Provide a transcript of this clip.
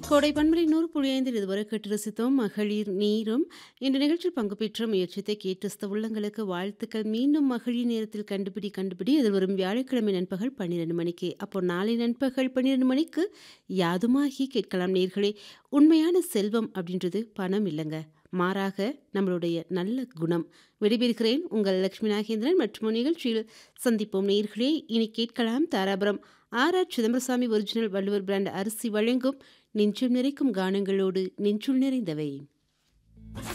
கோடை பண்பலை நூறு புள்ளி ஐந்தில் இதுவரை கேட்டு ரசித்தோம் மகளிர் நீரும் இந்த நிகழ்ச்சியில் பங்கு பெற்ற முயற்சித்தை கேட்டு உள்ளங்களுக்கு வாழ்த்துக்கள் மீண்டும் மகளிர் நேரத்தில் கண்டுபிடி கண்டுபிடி இதில் வரும் வியாழக்கிழமை நண்பகல் பன்னிரெண்டு மணிக்கு அப்போ நாளை நண்பகல் பன்னிரெண்டு மணிக்கு யாதுமாகி கேட்கலாம் நேர்களே உண்மையான செல்வம் அப்படின்றது பணம் இல்லைங்க மாறாக நம்மளுடைய நல்ல குணம் விடைபெறுகிறேன் உங்கள் லக்ஷ்மி நாகேந்திரன் மற்றும் நிகழ்ச்சியில் சந்திப்போம் நேர்களே இனி கேட்கலாம் Dharapuram R R Chidambarasamy original Valluvar brand அரிசி வழங்கும் நெஞ்சும் நிறைக்கும் கானங்களோடு நெஞ்சுள் நிறைந்தவை